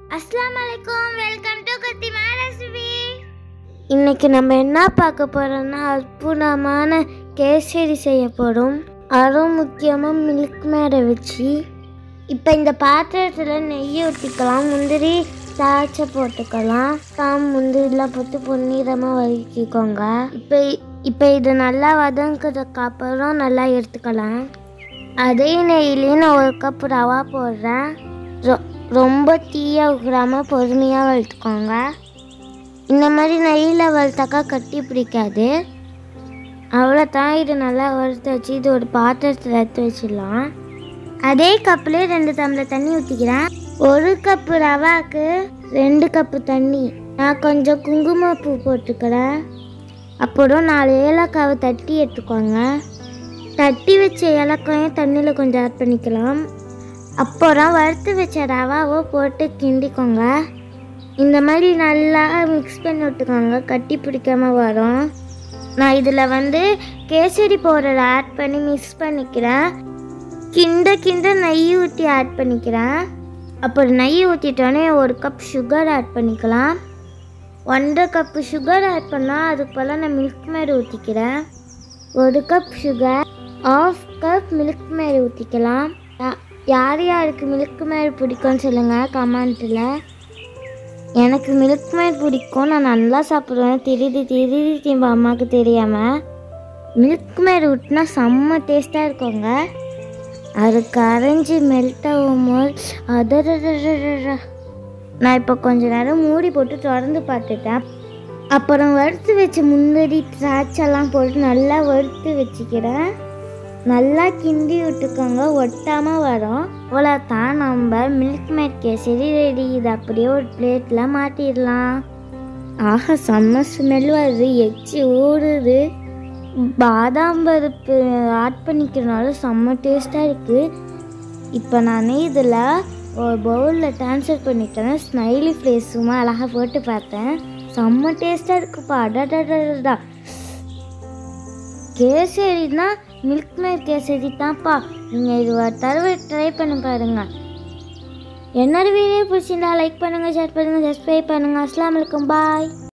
அஸ்ஸலாமு அலைக்கும் welcome to குத்திமா recipe இன்னைக்கு நம்ம என்ன பார்க்க போறோம்னா அற்புதமான கேசரி செய்ய போகிறோம் அதுவும் முக்கியமாக மில்க் மேடை வச்சு இப்போ இந்த பாத்திரத்தில் நெய் ஊற்றிக்கலாம் முந்திரி திராட்சை போட்டுக்கலாம் தாம் முந்திரிலாம் போட்டு பொன்னிறமாக வதக்கிக்கோங்க இப்போ இப்போ இது நல்லா வதங்கிறதுக்கு அப்புறம் நல்லா எடுத்துக்கலாம் அதே நெய்லேயே நான் ஒரு கப் ரவா போடுறேன் ரொ- ரொம்ப தீய ஊறாமல் பொறுமையாக வளர்த்துக்கோங்க இந்த மாதிரி நெய்யில் வளர்த்தாக்கா கட்டி பிடிக்காது அவ்வளோதான் இது நல்லா வறுத்து வச்சு இது ஒரு பாத்திரத்தில் எடுத்து வச்சிடலாம் அதே கப்பில் ரெண்டு டம்ளர் தண்ணி ஊற்றிக்கிறேன் ஒரு கப்பு ரவாக்கு ரெண்டு கப்பு தண்ணி நான் கொஞ்சம் குங்குமப்பூ போட்டுக்கிறேன் அப்புறம் நாலு ஏலக்காவை தட்டி எடுத்துக்கோங்க தட்டி வச்ச ஏலக்காயும் தண்ணியில் கொஞ்சம் ஆட் பண்ணிக்கலாம் அப்புறம் வறுத்து வச்ச ரவாவை போட்டு கிண்டிக்கோங்க இந்த மாதிரி நல்லா மிக்ஸ் பண்ணி விட்டுக்கோங்க கட்டி பிடிக்காம வரும் நான் இதில் வந்து கேசரி பவுடர் ஆட் பண்ணி மிக்ஸ் பண்ணிக்கிறேன் கிண்ட கிண்ட நெய் ஊற்றி ஆட் பண்ணிக்கிறேன் அப்புறம் நெய் ஊற்றிட்டோன்னே ஒரு கப் சுகர் ஆட் பண்ணிக்கலாம் ஒன்றரை கப்பு சுகர் ஆட் பண்ணால் அதுக்கு போல் நான் மில்க் மேட் ஊற்றிக்கிறேன் ஒரு cup sugar half cup milkmaid ஊற்றிக்கலாம் யா- யார் யாருக்கு மில்க் மேட் பிடிக்கும்னு சொல்லுங்கள் கமெண்ட்டில் எனக்கு மில்க் மேட் பிடிக்கும் நான் நல்லா சாப்பிடுவேன் திருதி திருதி திரும்ப அம்மாவுக்கு தெரியாமல் மில்க் மேட் ஊட்டினா செம்ம டேஸ்ட்டாக இருக்குங்க அது கரைஞ்சி மெல்ட் ஆகும்போது அதரரரரர. நான் இப்போ கொஞ்ச நேரம் மூடி போட்டு திறந்து பார்த்துட்டேன் அப்புறம் வறுத்து வச்ச முந்திரி திராட்சைலாம் போட்டு நல்லா வறுத்து வச்சுக்கிறேன் நல்லா கிண்டி விட்டுக்கோங்க ஒட்டாமல் வரும் அவ்வளோதான் நம்ம மில்க் மேட் கேசரி ரெடி இது அப்படியே ஒரு பிளேட்டில் மாட்டிடலாம் ஆஹா செம்ம ஸ்மெல் வருது எச்சி ஊறுது பாதாம் பருப்பு ஆட் பண்ணிக்கிறனால செம்ம டேஸ்ட்டாக இருக்குது இப்போ நான் இதில் ஒரு பவுலில் ட்ரான்ஸ்ஃபர் பண்ணிட்டேன் ஸ்மைலி ஃப்ளேஸ் சும்மா அழகாக போட்டு பார்த்தேன் செம்ம டேஸ்ட்டாக இருக்குப்பா அடடடடா கேசரினா மில்க் மேட் கேசரி தான்ப்பா நீங்கள் இது ஒரு தடவை ட்ரை பண்ணி பாருங்க என்னோட வீடியோ பிடிச்சிருந்தா லைக் பண்ணுங்கள் ஷேர் பண்ணுங்கள் சப்ஸ்கிரைப் பண்ணுங்கள் அஸ்லாம் வலைக்கம் பாய்